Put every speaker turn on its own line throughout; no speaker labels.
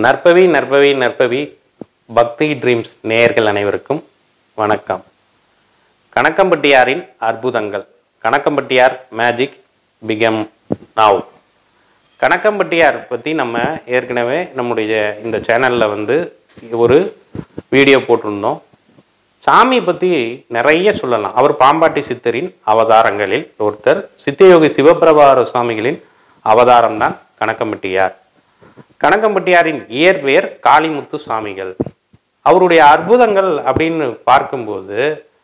நற்பவி நற்பவி நற்பவி பக்தி ட்ரீம்ஸ் நேயர்கள் அனைவருக்கும் வணக்கம் கணக்கம்பட்டியாரின் அற்புதங்கள் கணக்கம்பட்டியார் மேஜிக் பிகம் நாவ் கணக்கம்பட்டியார் பற்றி நம்ம ஏற்கனவே நம்முடைய இந்த சேனலில் வந்து ஒரு வீடியோ போட்டிருந்தோம் சாமியை பற்றி நிறைய சொல்லலாம் அவர் பாம்பாட்டி சித்தரின் அவதாரங்களில் ஒருத்தர் சித்தயோகி சிவபிரபார சுவாமிகளின் அவதாரம்தான் கணக்கம்பட்டியார் கணக்கம்பட்டியாரின் இயற்பெயர் காளிமுத்து சுவாமிகள் அவருடைய அற்புதங்கள் அப்படின்னு பார்க்கும்போது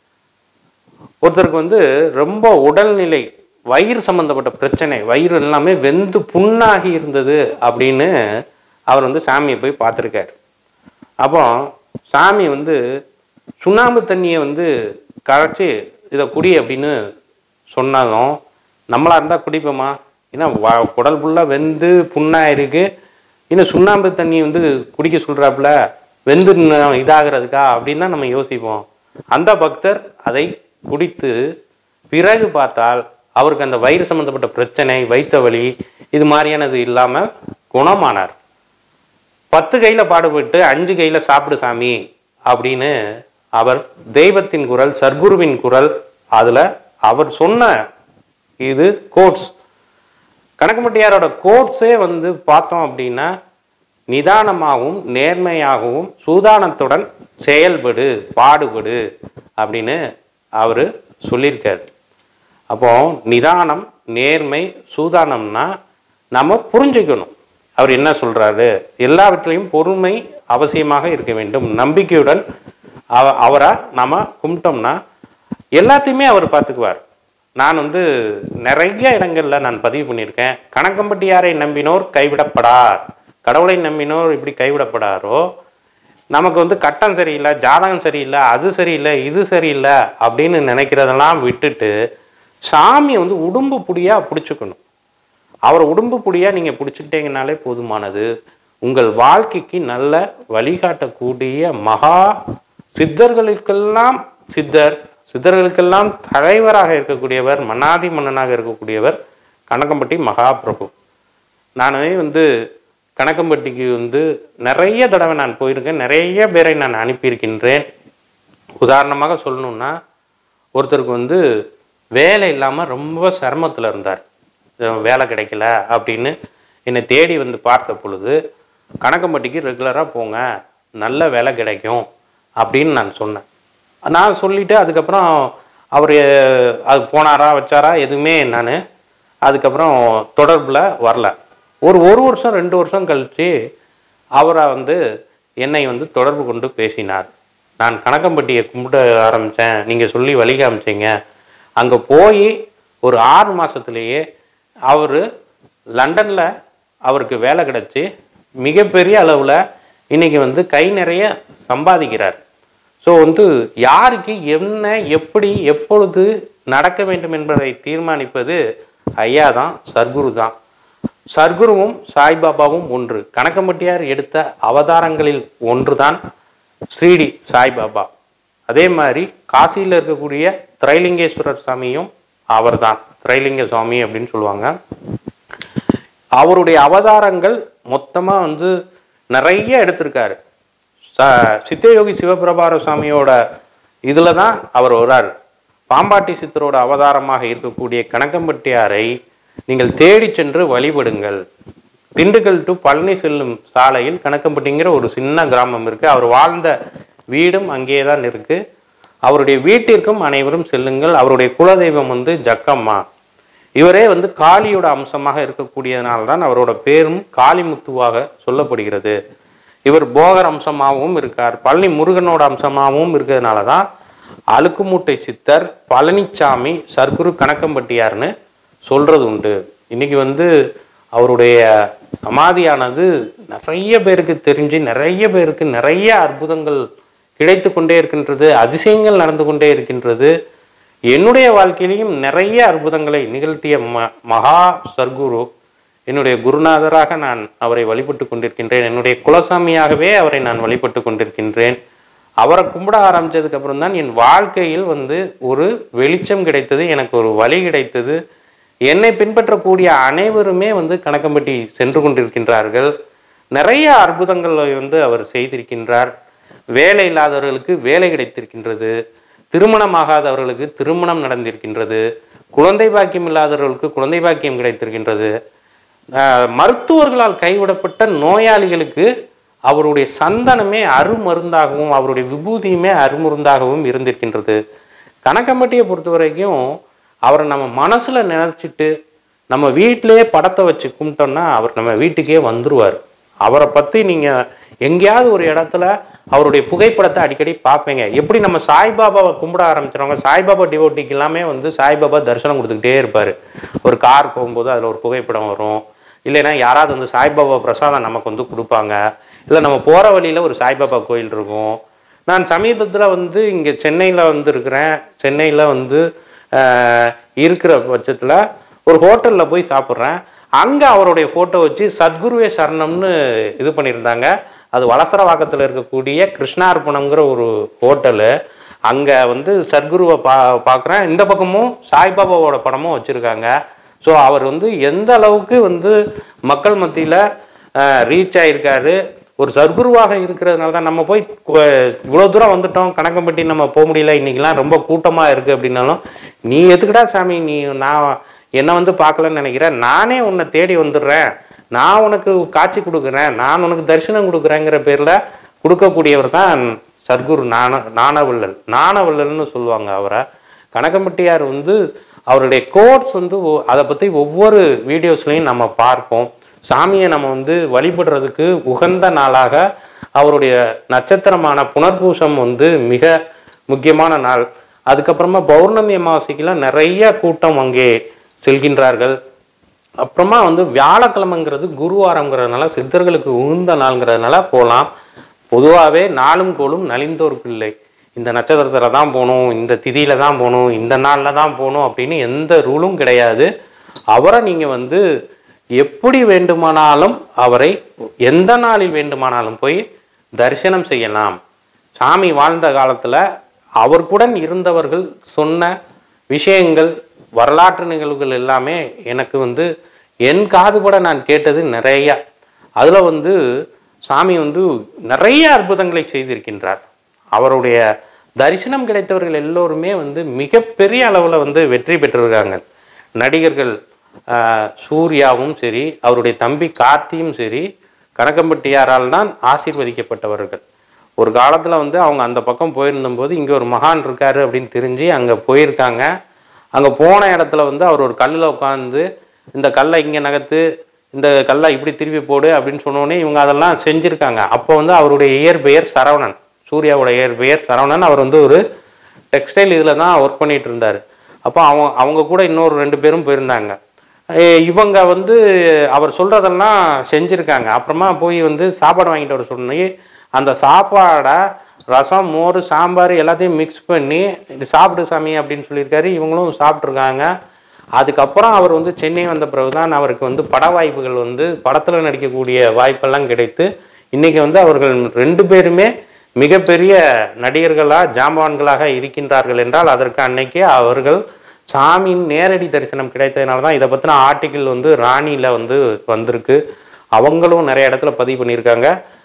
ஒருத்தருக்கு வந்து ரொம்ப உடல்நிலை வயிறு சம்பந்தப்பட்ட பிரச்சனை வயிறு எல்லாமே வெந்து புண்ணாகி இருந்தது அப்படின்னு அவர் வந்து சாமியை போய் பார்த்துருக்காரு அப்போ சாமி வந்து சுண்ணாம்பு தண்ணியை வந்து கரைச்சி இதை குடி அப்படின்னு சொன்னதும் நம்மளா இருந்தால் குடிப்போமா ஏன்னா வ- குடல் ஃபுல்லாக வெந்து புண்ணாக இருக்கு இன்னும் சுண்ணாம்பு தண்ணி வந்து குடிக்க சொல்கிறாப்புல வெந்து ந- இதாகிறதுக்கா அப்படின்னு தான் நம்ம யோசிப்போம் அந்த பக்தர் அதை குடித்து பிறகு பார்த்தால் அவருக்கு அந்த வயிறு சம்பந்தப்பட்ட பிரச்சனை வைத்த வலி இது மாதிரியானது இல்லாமல் குணமானார் பத்து கையில் பாடுபட்டு அஞ்சு கையில் சாப்பிடு சாமி அப்படின்னு அவர் தெய்வத்தின் குரல் சர்க்குருவின் குரல் அதில் அவர் சொன்ன இது கோட்ஸ் கணக்கம்பட்டியாரோட கோட்ஸே வந்து பார்த்தோம் அப்படின்னா நிதானமாகவும் நேர்மையாகவும் சூதானத்துடன் செயல்படு பாடுபடு அப்படின்னு அவர் சொல்லியிருக்காரு அப்போ நிதானம் நேர்மை சூதானம்னா நம்ம புரிஞ்சுக்கணும் அவர் என்ன சொல்றாரு எல்லாவற்றிலையும் பொறுமை அவசியமாக இருக்க வேண்டும் நம்பிக்கையுடன் அவ அவரை நாம கும்பிட்டோம்னா எல்லாத்தையுமே அவர் பார்த்துக்குவார் நான் வந்து நிறைய இடங்கள்ல நான் பதிவு பண்ணியிருக்கேன் கணக்கம்பட்டியாரை நம்பினோர் கைவிடப்படார் கடவுளை நம்பினோர் இப்படி கைவிடப்படாரோ நமக்கு வந்து கட்டம் சரியில்லை ஜாதகம் சரியில்லை அது சரியில்லை இது சரியில்லை அப்படின்னு நினைக்கிறதெல்லாம் விட்டுட்டு சாமியை வந்து உடும்பு புடியா பிடிச்சுக்கணும் அவரை உடும்பு புடியா நீங்க பிடிச்சிக்கிட்டீங்கனாலே போதுமானது உங்கள் வாழ்க்கைக்கு நல்ல வழிகாட்டக்கூடிய மகா சித்தர்களுக்கெல்லாம் சித்தர் சித்தர்களுக்கெல்லாம் தலைவராக இருக்கக்கூடியவர் மன்னாதி மன்னனாக இருக்கக்கூடியவர் கணக்கம்பட்டி மகாபிரபு நானே வந்து கணக்கம்பட்டிக்கு வந்து நிறைய தடவை நான் போயிருக்கேன் நிறைய பேரை நான் அனுப்பியிருக்கின்றேன் உதாரணமாக சொல்லணும்னா ஒருத்தருக்கு வந்து வேலை இல்லாமல் ரொம்ப சிரமத்தில் இருந்தார் அஹ் வேலை கிடைக்கல அப்படின்னு என்னை தேடி வந்து பார்த்த பொழுது கணக்கம்பட்டிக்கு ரெகுலராக போங்க நல்ல வேலை கிடைக்கும் அப்படின்னு நான் சொன்னேன் நான் சொல்லிட்டு அதுக்கப்புறம் அவர் அது போனாரா வச்சாரா எதுவுமே நான் அதுக்கப்புறம் தொடர்பில் வரல ஒரு ஒரு வருஷம் ரெண்டு வருஷம் கழித்து அவரை வந்து என்னை வந்து தொடர்பு கொண்டு பேசினார் நான் கணக்கம்பட்டியை கும்பிட ஆரம்பித்தேன் நீங்கள் சொல்லி வழி காமிச்சீங்க அங்கே போய் ஒரு ஆறு மாதத்துலேயே அவர் லண்டனில் அவருக்கு வேலை கிடச்சி மிகப்பெரிய அளவில் இன்னைக்கு வந்து கை நிறைய சம்பாதிக்கிறார் ஸோ வந்து யாருக்கு என்ன எப்படி எப்பொழுது நடக்க வேண்டும் என்பதை தீர்மானிப்பது ஐயா தான் சர்க்குரு தான் சர்க்குருவும் சாய்பாபாவும் ஒன்று கணக்கம்பட்டியார் எடுத்த அவதாரங்களில் ஒன்றுதான் ஸ்ரீடி சாய்பாபா அதே மாதிரி காசியில் இருக்கக்கூடிய திரைலிங்கேஸ்வரர் சாமியும் அவர்தான் திரைலிங்க சுவாமி அப்படின்னு சொல்லுவாங்க அவருடைய அவதாரங்கள் மொத்தமாக வந்து நிறைய எடுத்திருக்காரு ச- சித்தயோகி சிவபிரபார சுவாமியோட இதில் தான் அவர் வர்றார் பாம்பாட்டி சித்தரோட அவதாரமாக இருக்கக்கூடிய கணக்கம்பட்டியாரை நீங்கள் தேடி சென்று வழிபடுங்கள் திண்டுக்கல் டு பழனி செல்லும் சாலையில் கணக்கம்பட்டிங்கிற ஒரு சின்ன கிராமம் இருக்கு அவர் வாழ்ந்த வீடும் அங்கே தான் இருக்கு அவருடைய வீட்டிற்கும் அனைவரும் செல்லுங்கள் அவருடைய குலதெய்வம் வந்து ஜக்கம்மா இவரே வந்து காளியோட அம்சமாக இருக்கக்கூடியதனால தான் அவரோட பேரும் காளிமுத்துவாக சொல்லப்படுகிறது இவர் போகர் அம்சமாகவும் இருக்கார் பழனி முருகனோட அம்சமாகவும் இருக்கிறதுனால தான் அழுக்குமூட்டை சித்தர் பழனிச்சாமி சர்க்குரு கணக்கம்பட்டியார்னு சொல்றது உண்டு இன்னைக்கு வந்து அவருடைய சமாதியானது நிறைய பேருக்கு தெரிஞ்சு நிறைய பேருக்கு நிறைய அற்புதங்கள் கிடைத்து கொண்டே இருக்கின்றது அதிசயங்கள் நடந்து கொண்டே இருக்கின்றது என்னுடைய வாழ்க்கையிலையும் நிறைய அற்புதங்களை நிகழ்த்திய ம மகா சர்க்குரு என்னுடைய குருநாதராக நான் அவரை வழிபட்டு கொண்டிருக்கின்றேன் என்னுடைய குலசாமியாகவே அவரை நான் வழிபட்டு கொண்டிருக்கின்றேன் அவரை கும்பிட ஆரம்பிச்சதுக்கு அப்புறம் தான் என் வாழ்க்கையில் வந்து ஒரு வெளிச்சம் கிடைத்தது எனக்கு ஒரு வழி கிடைத்தது என்னை பின்பற்றக்கூடிய அனைவருமே வந்து கணக்கம்பட்டி சென்று கொண்டிருக்கின்றார்கள் நிறைய அற்புதங்களை வந்து அவர் செய்திருக்கின்றார் வேலை இல்லாதவர்களுக்கு வேலை கிடைத்திருக்கின்றது திருமணமாகாதவர்களுக்கு திருமணம் நடந்திருக்கின்றது குழந்தை பாக்கியம் இல்லாதவர்களுக்கு குழந்தை பாக்கியம் கிடைத்திருக்கின்றது ஆஹ் மருத்துவர்களால் கைவிடப்பட்ட நோயாளிகளுக்கு அவருடைய சந்தனமே அருமருந்தாகவும் அவருடைய விபூதியுமே அருமருந்தாகவும் இருந்திருக்கின்றது கணக்கம்பட்டியை பொறுத்த வரைக்கும் அவரை நம்ம மனசுல நினைச்சிட்டு நம்ம வீட்டிலேயே படத்தை வச்சு கும்பிட்டோம்னா அவர் நம்ம வீட்டுக்கே வந்துருவார் அவரை பத்தி நீங்க எங்கேயாவது ஒரு இடத்துல அவருடைய புகைப்படத்தை அடிக்கடி பார்ப்பீங்க எப்படி நம்ம சாய்பாபாவை கும்பிட ஆரம்பிச்சிருவாங்க சாய்பாபா டிவோட்டிக்கு எல்லாமே வந்து சாய்பாபா தரிசனம் கொடுத்துக்கிட்டே இருப்பாரு ஒரு கார் போகும்போது அதுல ஒரு புகைப்படம் வரும் இல்லைன்னா யாராவது வந்து சாய்பாபா பிரசாதம் நமக்கு வந்து கொடுப்பாங்க இல்லை நம்ம போற வழியில ஒரு சாய்பாபா கோயில் இருக்கும் நான் சமீபத்தில் வந்து இங்கே சென்னையில் வந்து இருக்கிறேன் சென்னையில் வந்து ஆஹ், இருக்கிற பட்சத்தில் ஒரு ஹோட்டலில் போய் சாப்பிட்றேன் அங்கே அவருடைய ஃபோட்டோ வச்சு சத்குருவே சரணம்னு இது பண்ணியிருந்தாங்க அது வலசரவாக்கத்தில் இருக்கக்கூடிய கிருஷ்ணார்பணம்ங்கிற ஒரு ஹோட்டலு அங்கே வந்து சத்குருவை பா பார்க்குறேன் இந்த பக்கமும் சாய்பாபாவோட படமும் வச்சுருக்காங்க ஸோ அவர் வந்து எந்த அளவுக்கு வந்து மக்கள் மத்தியில் ரீச் ஆயிருக்காரு ஒரு சர்க்குருவாக இருக்கிறதுனால தான் நம்ம போய் கு- இவ்வளவு தூரம் வந்துட்டோம் கணக்கம்பட்டி நம்ம போக முடியல இன்னைக்கெல்லாம் ரொம்ப கூட்டமா இருக்கு அப்படின்னாலும் நீ எதுக்குடா சாமி நீ நான் என்ன வந்து பார்க்கலன்னு நினைக்கிறேன் நானே உன்னை தேடி வந்துடுறேன் நான் உனக்கு காட்சி கொடுக்குறேன் நான் உனக்கு தரிசனம் கொடுக்குறேங்கிற பேர்ல கொடுக்கக்கூடியவர் தான் சர்க்குரு நாண நாணவள்ளல் நாணவள்ளல்னு சொல்லுவாங்க அவரை கணக்கம்பட்டியார் வந்து அவருடைய கோட்ஸ் வந்து ஒ- அதை பற்றி ஒவ்வொரு வீடியோஸ்லையும் நம்ம பார்ப்போம் சாமியை நம்ம வந்து வழிபடுறதுக்கு உகந்த நாளாக அவருடைய நட்சத்திரமான புனர்பூசம் வந்து மிக முக்கியமான நாள் அதுக்கப்புறமா பௌர்ணமி அமாவாசைக்கெல்லாம் நிறைய கூட்டம் அங்கே செல்கின்றார்கள் அப்புறமா வந்து வியாழக்கிழமைங்கிறது குருவாரம்ங்கிறதுனால சித்தர்களுக்கு உகந்த நாள்ங்கிறதுனால போகலாம் பொதுவாகவே நாளும் கோளும் நலிந்தோருக்கு இல்லை இந்த நட்சத்திரத்தில் தான் போகணும் இந்த திதியில தான் போகணும் இந்த நாளில் தான் போகணும் அப்படின்னு எந்த ரூலும் கிடையாது அவரை நீங்கள் வந்து எப்படி வேண்டுமானாலும் அவரை எந்த நாளில் வேண்டுமானாலும் போய் தரிசனம் செய்யலாம் சாமி வாழ்ந்த காலத்தில் அவருக்குடன் இருந்தவர்கள் சொன்ன விஷயங்கள் வரலாற்று நிகழ்வுகள் எல்லாமே எனக்கு வந்து என் காதுபட நான் கேட்டது நிறைய அதில் வந்து சாமி வந்து நிறைய அற்புதங்களை செய்திருக்கின்றார் அவருடைய தரிசனம் கிடைத்தவர்கள் எல்லோருமே வந்து மிகப்பெரிய அளவில் வந்து வெற்றி பெற்றிருக்காங்க நடிகர்கள் ஆஹ், சூர்யாவும் சரி அவருடைய தம்பி கார்த்தியும் சரி கனகம்பட்டியாரால் தான் ஆசீர்வதிக்கப்பட்டவர்கள் ஒரு காலத்தில் வந்து அவங்க அந்த பக்கம் போயிருந்தபோது இங்கே ஒரு மகான் இருக்காரு அப்படின்னு தெரிஞ்சு அங்கே போயிருக்காங்க அங்கே போன இடத்துல வந்து அவர் ஒரு கல்லில் உட்காந்து இந்த கல்லை இங்கே நகர்த்து இந்த கல்லை இப்படி திருப்பி போடு அப்படின்னு சொன்னோடனே இவங்க அதெல்லாம் செஞ்சுருக்காங்க அப்போ வந்து அவருடைய இயற்பெயர் சரவணன் சூர்யாவோட இயற்பெயர் சரவணன் அவர் வந்து ஒரு டெக்ஸ்டைல் இதில் தான் ஒர்க் பண்ணிட்டு இருந்தார் அப்போ அவங்க அவங்க கூட இன்னொரு ரெண்டு பேரும் போயிருந்தாங்க ஏ- இவங்க வந்து அவர் சொல்றதெல்லாம் செஞ்சுருக்காங்க அப்புறமா போய் வந்து சாப்பாடு வாங்கிட்டு வர சொன்னி அந்த சாப்பாடை ரசம் மோர் சாம்பார் எல்லாத்தையும் மிக்ஸ் பண்ணி இது சாப்பிடு சாமி அப்படின்னு சொல்லியிருக்காரு இவங்களும் சாப்பிட்ருக்காங்க அதுக்கப்புறம் அவர் வந்து சென்னை வந்த பிறகுதான் அவருக்கு வந்து பட வாய்ப்புகள் வந்து படத்தில் நடிக்கக்கூடிய வாய்ப்பெல்லாம் கிடைத்து இன்னைக்கு வந்து அவர்கள் ரெண்டு பேருமே மிகப்பெரிய நடிகர்களாக ஜாம்பவான்களாக இருக்கின்றார்கள் என்றால் அதற்கு அன்னைக்கே அவர்கள் சாமியின் நேரடி தரிசனம் கிடைத்ததுனால தான் இதை பற்றின ஆர்டிக்கிள் வந்து ராணியில் வந்து வந்திருக்கு அவங்களும் நிறைய இடத்துல பதிவு பண்ணியிருக்காங்க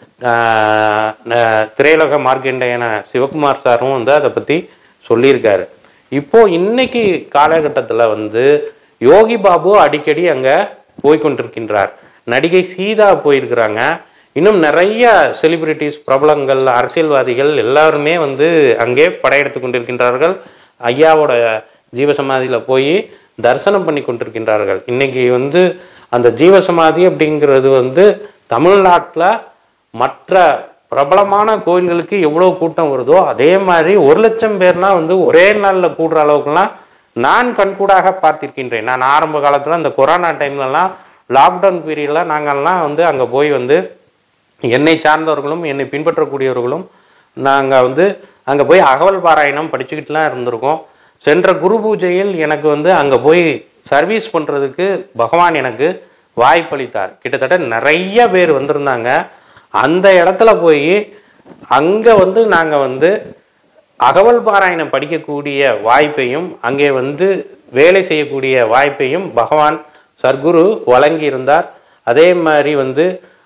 ஆஹ் ந- திரையுலக மார்க்கெண்டையன சிவகுமார் சாரும் வந்து அதை பற்றி சொல்லியிருக்காரு இப்போ இன்னைக்கு காலகட்டத்தில் வந்து யோகி பாபு அடிக்கடி அங்கே போய்க்கொண்டிருக்கின்றார் நடிகை சீதா போயிருக்கிறாங்க இன்னும் நிறைய செலிபிரிட்டிஸ் பிரபலங்கள் அரசியல்வாதிகள் எல்லாருமே வந்து அங்கே படையெடுத்து கொண்டிருக்கின்றார்கள் ஐயாவோட ஜீவசமாதியில் போய் தரிசனம் பண்ணி கொண்டிருக்கின்றார்கள் இன்னைக்கு வந்து அந்த ஜீவசமாதி அப்படிங்கிறது வந்து தமிழ்நாட்டில் மற்ற பிரபலமான கோயில்களுக்கு எவ்வளோ கூட்டம் வருதோ அதே மாதிரி ஒரு லட்சம் பேர்லாம் வந்து ஒரே நாளில் கூடுற அளவுக்குலாம் நான் கண்கூடாக பார்த்திருக்கின்றேன் நான் ஆரம்ப காலத்தில் இந்த கொரோனா டைம்லலாம் லாக்டவுன் பீரியடில் நாங்கள்லாம் வந்து அங்கே போய் வந்து என்னை சார்ந்தவர்களும் என்னை பின்பற்றக்கூடியவர்களும் நாங்கள் வந்து அங்கே போய் அகவல் பாராயணம் படிச்சுக்கிட்டுலாம் இருந்திருக்கோம் சென்ற குரு பூஜையில் எனக்கு வந்து அங்கே போய் சர்வீஸ் பண்ணுறதுக்கு பகவான் எனக்கு வாய்ப்பளித்தார் கிட்டத்தட்ட நிறைய பேர் வந்திருந்தாங்க அந்த இடத்துல போய் அங்கே வந்து நாங்கள் வந்து அகவல் பாராயணம் படிக்கக்கூடிய வாய்ப்பையும் அங்கே வந்து வேலை செய்யக்கூடிய வாய்ப்பையும் பகவான் சர்க்குரு வழங்கி இருந்தார் அதே மாதிரி வந்து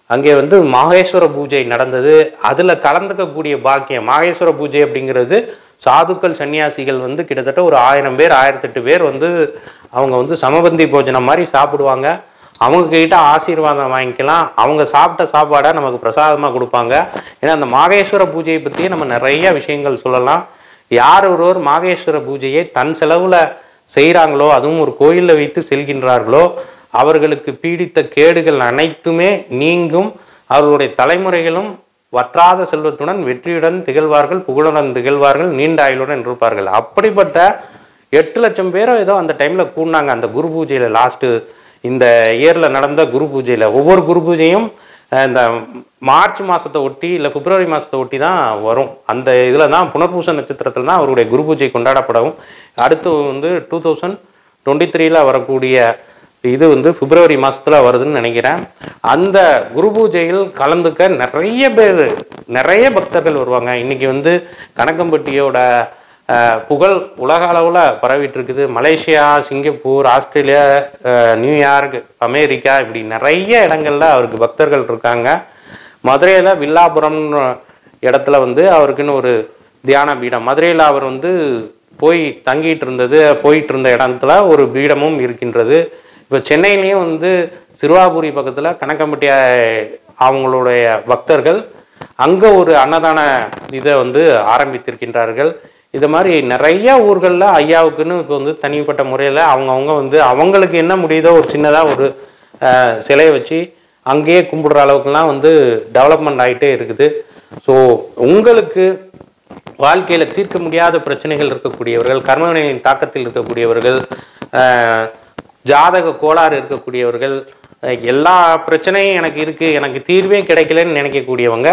அங்கே வந்து மாகேஸ்வர பூஜை நடந்தது அதில் கலந்துக்கக்கூடிய பாக்கியம் மாகேஸ்வர பூஜை அப்படிங்கிறது சாதுக்கள் சன்னியாசிகள் வந்து கிட்டத்தட்ட ஒரு ஆயிரம் பேர் ஆயிரத்தெட்டு பேர் வந்து அவங்க வந்து சமபந்தி போஜனம் மாதிரி சாப்பிடுவாங்க அவங்க கிட்ட ஆசீர்வாதம் வாங்கிக்கலாம் அவங்க சாப்பிட்ட சாப்பாடை நமக்கு பிரசாதமாக கொடுப்பாங்க ஏன்னா அந்த மாகேஸ்வர பூஜையை பற்றியே நம்ம நிறைய விஷயங்கள் சொல்லலாம் யார் ஒருவர் மாகேஸ்வர பூஜையை தன் செலவில் செய்கிறாங்களோ அதுவும் ஒரு கோயிலில் வைத்து செல்கின்றார்களோ அவர்களுக்கு பீடித்த கேடுகள் அனைத்துமே நீங்கும் அவர்களுடைய தலைமுறைகளும் வற்றாத செல்வத்துடன் வெற்றியுடன் திகழ்வார்கள் புகழுடன் திகழ்வார்கள் நீண்ட ஆயுளுடன் இருப்பார்கள் அப்படிப்பட்ட எட்டு லட்சம் பேரோ ஏதோ அந்த டைமில் கூடினாங்க அந்த குரு பூஜையில் லாஸ்ட்டு இந்த இயரில் நடந்த குரு பூஜையில் ஒவ்வொரு குரு பூஜையும் அஹ், இந்த மார்ச் மாதத்தை ஒட்டி இல்லை பிப்ரவரி மாதத்தை ஒட்டி தான் வரும் அந்த இதில் தான் புனர்பூச நட்சத்திரத்தில் தான் அவருடைய குரு பூஜை கொண்டாடப்படும் அடுத்து வந்து டூ தௌசண்ட் டுவெண்ட்டி த்ரீல வரக்கூடிய இது வந்து பிப்ரவரி மாசத்துல வருதுன்னு நினைக்கிறேன் அந்த குரு பூஜையில் கலந்துக்க நிறைய பேர் நிறைய பக்தர்கள் வருவாங்க இன்னைக்கு வந்து கணக்கம்பட்டியோட அஹ், புகழ் உலக அளவில் பரவிட்டு இருக்குது மலேசியா சிங்கப்பூர் ஆஸ்திரேலியா அஹ், நியூயார்க் அமெரிக்கா இப்படி நிறைய இடங்கள்ல அவருக்கு பக்தர்கள் இருக்காங்க மதுரையில் வில்லாபுரம்னு இடத்துல வந்து அவருக்குன்னு ஒரு தியான பீடம் மதுரையில் அவர் வந்து போய் தங்கிட்டு இருந்தது போயிட்டு இருந்த இடத்துல ஒரு பீடமும் இருக்கின்றது இப்போ சென்னையிலையும் வந்து சிறுவாபுரி பக்கத்தில் கணக்கம்பட்டி அஹ், அவங்களுடைய பக்தர்கள் அங்கே ஒரு அன்னதான இதை வந்து ஆரம்பித்திருக்கின்றார்கள் இது மாதிரி நிறைய ஊர்களில் ஐயாவுக்குன்னு இப்போ வந்து தனிப்பட்ட முறையில் அவங்கவுங்க வந்து அவங்களுக்கு என்ன முடியுதோ ஒரு சின்னதாக ஒரு அஹ், சிலையை வச்சு அங்கேயே கும்பிடுற அளவுக்குலாம் வந்து டெவலப்மெண்ட் ஆகிட்டே இருக்குது ஸோ உங்களுக்கு வாழ்க்கையில் தீர்க்க முடியாத பிரச்சனைகள் இருக்கக்கூடியவர்கள் கர்மவினையின் தாக்கத்தில் இருக்கக்கூடியவர்கள் அஹ், ஜாதக கோளாறு இருக்கக்கூடியவர்கள் அஹ், எல்லா பிரச்சனையும் எனக்கு இருக்குது எனக்கு தீர்வே கிடைக்கலன்னு நினைக்கக்கூடியவங்க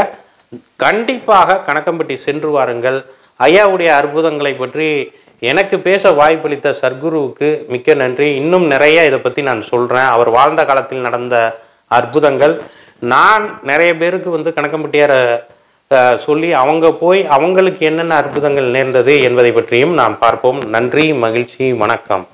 கண்டிப்பாக கணக்கம்பட்டி சென்று வாருங்கள் ஐயாவுடைய அற்புதங்களை பற்றி எனக்கு பேச வாய்ப்பளித்த சர்க்குருவுக்கு மிக்க நன்றி இன்னும் நிறைய இதை பற்றி நான் சொல்கிறேன் அவர் வாழ்ந்த காலத்தில் நடந்த அற்புதங்கள் நான் நிறைய பேருக்கு வந்து கணக்கம்பட்டியாரை அஹ், சொல்லி அவங்க போய் அவங்களுக்கு என்னென்ன அற்புதங்கள் நேர்ந்தது என்பதை பற்றியும் நாம் பார்ப்போம் நன்றி மகிழ்ச்சி வணக்கம்